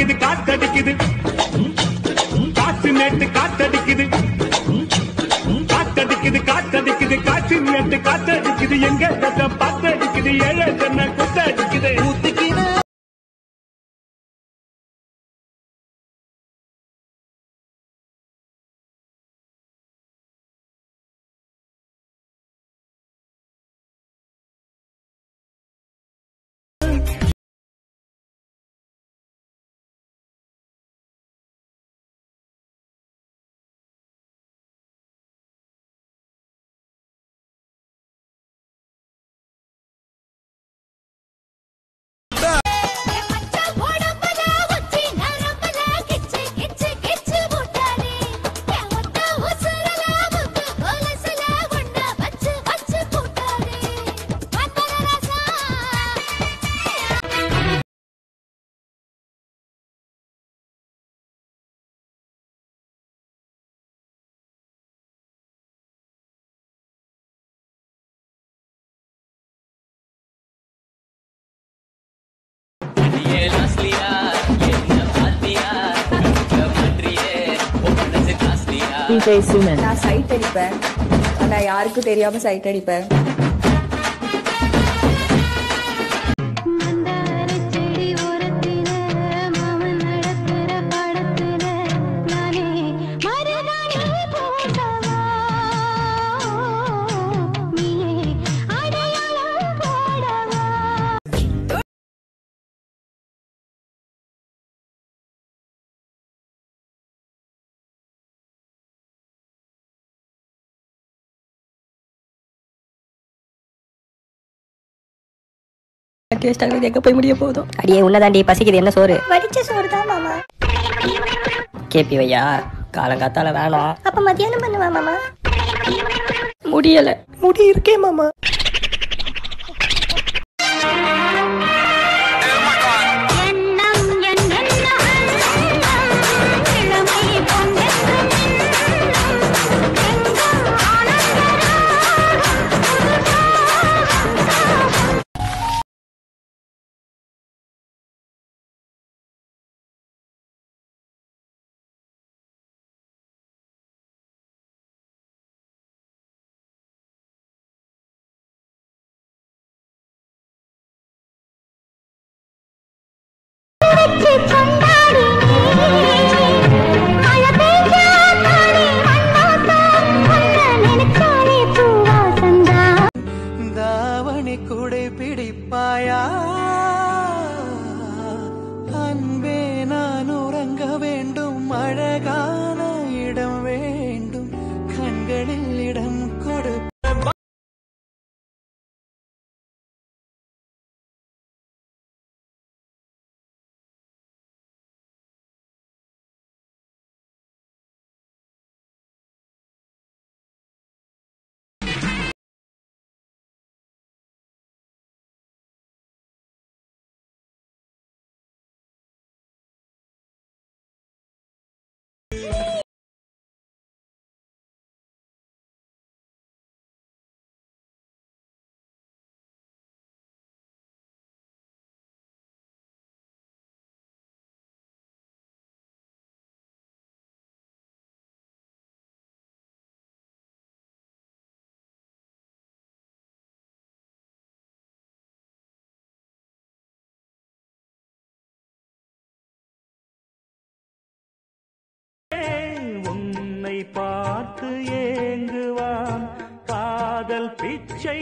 காத்தடிக்குது காத்தடிக்குது காத்து நேட்டு காத்தடிக்குது காத்தடிக்குது காத்தடிக்குது காத்து நேட்டு காத்தடிக்குது எங்க தத்த பாத்தடிக்குது ஏழை தென்ன குத்தடிக்குது உடம்புல உச்சி நரம்புல கிச்சு கிச்சு கிச்சு முட்டானே என் ஒத்த உசுரல முத்து கொலுசுல உன்ன வச்சு வச்சு போட்டானே வந்தர ரசா DJ Suman. நான் சைட் அடிப்பேன் ஆனா யாருக்கும் தெரியாம சைட் அடிப்பேன் மந்தார செடி ஓரத்தில மாமன் நடக்கிற படத்துல நானே மருதாணி போட்டவா நீயே அடையாளம் போடவா டேஸ்ட் ஆகுது எங்க போய் முடிய போதும் அடியே உன்னதாண்டி பசிக்குது என்ன சோறு வடிச்ச சோறு தான் மாமா கேப்பி வையா காலங்காத்தால வேணாம் அப்ப மத்தியானம் பண்ணுவா மாமா முடியல முடி இருக்கே மாமா எண்ணம் என் எண்ணம் இளமை பொங்கென்றும் எங்கும் ஆனந்தராகம் வச்சு கொண்டாடி மழை பெய்ஞ்சா தானே மண்ணாசம் உன்னை நினைச்சாலே பூவாசந்தா தாவணி குடை பிடிப்பாயா அன்பே நான் உறங்க வேண்டும் அழகான இடம் வேண்டும் கண்களில் இடம் கொடு உன்னை பார்த்து ஏங்குவான் காதல் பிச்சை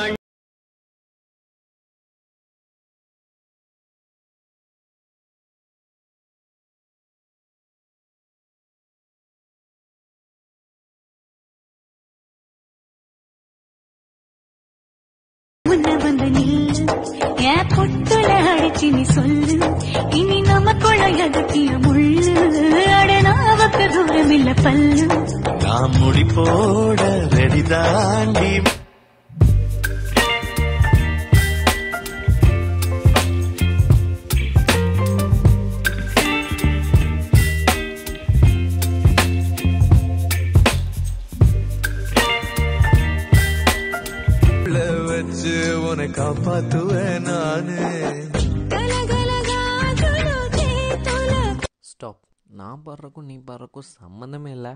முன்ன வந்து நில்லு என் பொட்டுல அடிச்சு நீ சொல்லு இனி நமக்குள்ள எதுக்கிய முள்ளு அடனாவுக்கு தூரம் இல்ல பல்லு நாம் முடி போட ரெடி தாண்டி வச்சு உன்னை காப்பாத்துவேன் நானு கலகலகா குலுக்கே தொலை நான் பாடுறக்கும் நீ பாடுறக்கும் சம்மந்தமே இல்லை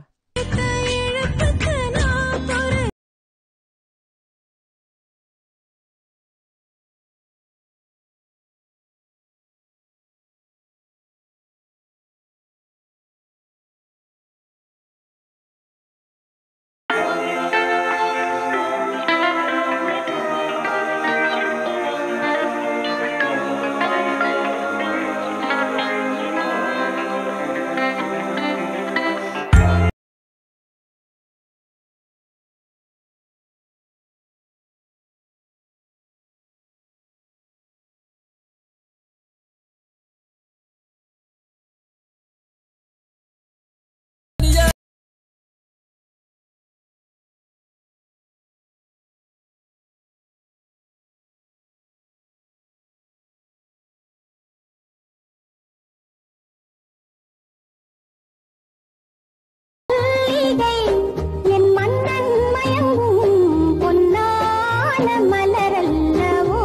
என் மன்னன் மயங்கும் பொன்னான மலரல்லவோ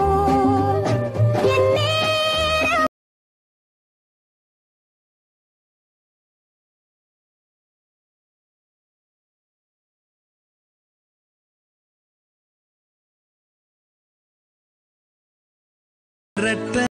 என் நேரம் ரெட்ட